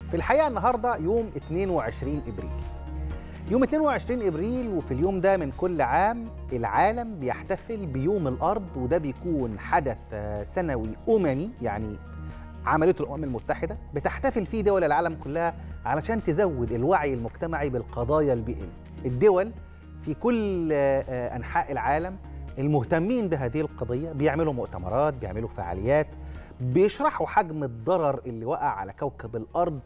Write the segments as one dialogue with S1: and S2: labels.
S1: في الحقيقه النهارده يوم 22 ابريل يوم 22 ابريل وفي اليوم ده من كل عام العالم بيحتفل بيوم الارض وده بيكون حدث آه، سنوي اممي يعني عملته الامم المتحده بتحتفل فيه دول العالم كلها علشان تزود الوعي المجتمعي بالقضايا البيئيه الدول في كل آه، آه، انحاء العالم المهتمين بهذه القضيه بيعملوا مؤتمرات بيعملوا فعاليات بيشرحوا حجم الضرر اللي وقع على كوكب الارض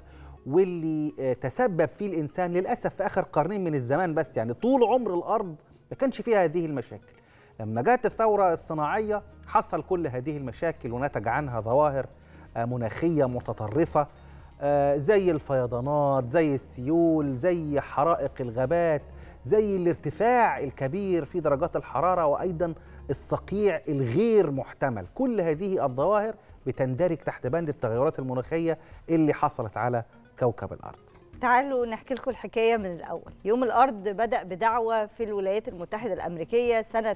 S1: واللي آه، تسبب فيه الانسان للاسف في اخر قرنين من الزمان بس يعني طول عمر الارض ما كانش فيها هذه المشاكل لما جاءت الثوره الصناعيه حصل كل هذه المشاكل ونتج عنها ظواهر آه، مناخيه متطرفه آه، زي الفيضانات زي السيول زي حرائق الغابات زي الارتفاع الكبير في درجات الحراره وايضا الصقيع الغير محتمل كل هذه الظواهر بتندرج تحت بند التغيرات المناخيه اللي حصلت على كوكب الارض
S2: تعالوا نحكي لكم الحكايه من الاول يوم الارض بدا بدعوه في الولايات المتحده الامريكيه سنه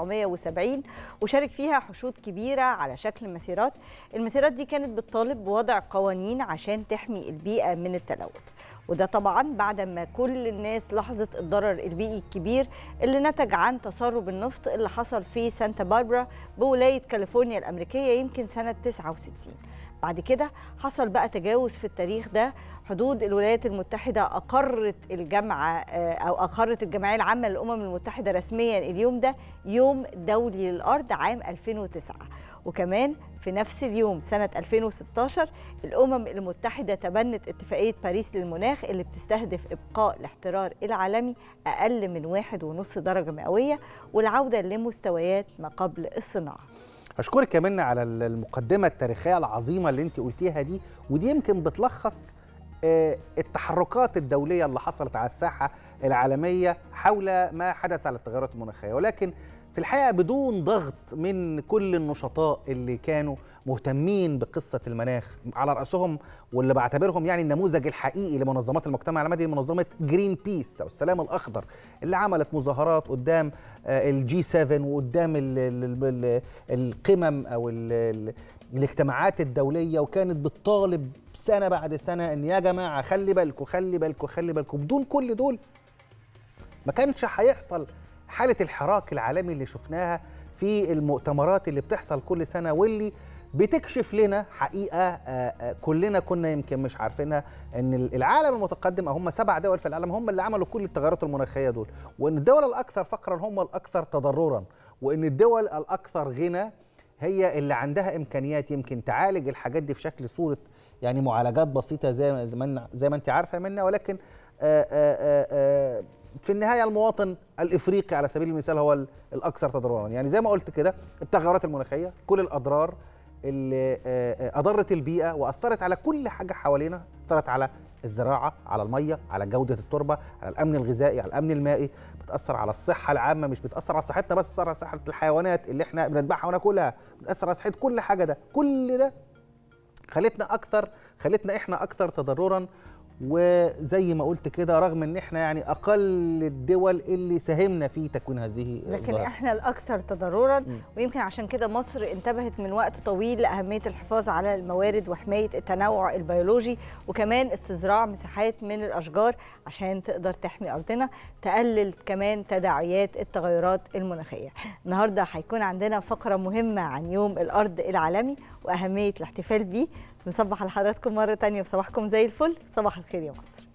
S2: 1970 وشارك فيها حشود كبيره على شكل مسيرات المسيرات دي كانت بتطالب بوضع قوانين عشان تحمي البيئه من التلوث وده طبعا بعد ما كل الناس لاحظت الضرر البيئي الكبير اللي نتج عن تسرب النفط اللي حصل في سانتا باربرا بولايه كاليفورنيا الامريكيه يمكن سنه 69 بعد كده حصل بقى تجاوز في التاريخ ده حدود الولايات المتحدة أقرت الجامعة آه، أو أقرت الجمعية العامة للأمم المتحدة رسميا اليوم ده يوم دولي للأرض عام 2009 وكمان في نفس اليوم سنة 2016 الأمم المتحدة تبنت اتفاقية باريس للمناخ اللي بتستهدف إبقاء الاحترار العالمي أقل من واحد ونص درجة مئوية والعودة لمستويات ما قبل الصناعة
S1: اشكرك يا منى على المقدمه التاريخيه العظيمه اللي انت قلتيها دي ودي يمكن بتلخص آه، التحركات الدوليه اللي حصلت على الساحه العالميه حول ما حدث على التغيرات المناخيه ولكن في الحقيقه بدون ضغط من كل النشطاء اللي كانوا مهتمين بقصه المناخ على راسهم واللي بعتبرهم يعني النموذج الحقيقي لمنظمات المجتمع المدني منظمه جرين بيس او السلام الاخضر اللي عملت مظاهرات قدام الجي 7 وقدام ال ال ال القمم او ال ال الاجتماعات الدوليه وكانت بتطالب سنه بعد سنه ان يا جماعه خلي بالكم خلي بالكم خلي بالكم بدون كل دول ما كانش هيحصل حاله الحراك العالمي اللي شفناها في المؤتمرات اللي بتحصل كل سنه واللي بتكشف لنا حقيقه آه، آه، كلنا كنا يمكن مش عارفينها ان العالم المتقدم هم سبع دول في العالم هم اللي عملوا كل التغيرات المناخيه دول وان الدول الاكثر فقرا هم الاكثر تضررا وان الدول الاكثر غنى هي اللي عندها امكانيات يمكن تعالج الحاجات دي في شكل صوره يعني معالجات بسيطه زي ما زي ما, زي ما انت عارفه منا ولكن آآ آآ في النهايه المواطن الافريقي على سبيل المثال هو الاكثر تضررا يعني زي ما قلت كده التغيرات المناخيه كل الاضرار اللي اضرت البيئه واثرت على كل حاجه حوالينا اثرت على الزراعه على الميه على جوده التربه على الامن الغذائي على الامن المائي بتاثر على الصحه العامه مش بتاثر على صحتنا بس بتاثر على صحه الحيوانات اللي احنا بنذبحها وناكلها بتاثر على صحه كل حاجه ده كل ده خلتنا اكثر خلتنا احنا اكثر تضررا وزي ما قلت كده رغم ان احنا يعني اقل الدول اللي ساهمنا في تكوين هذه
S2: لكن
S1: الظاهرة.
S2: احنا الاكثر تضررا
S1: م.
S2: ويمكن عشان كده مصر انتبهت من وقت طويل لاهميه الحفاظ على الموارد وحمايه التنوع البيولوجي وكمان استزراع مساحات من الاشجار عشان تقدر تحمي ارضنا تقلل كمان تداعيات التغيرات المناخيه النهارده هيكون عندنا فقره مهمه عن يوم الارض العالمي واهميه الاحتفال بيه نصبح على حضراتكم مره تانية وصباحكم زي الفل صباح الخير يا مصر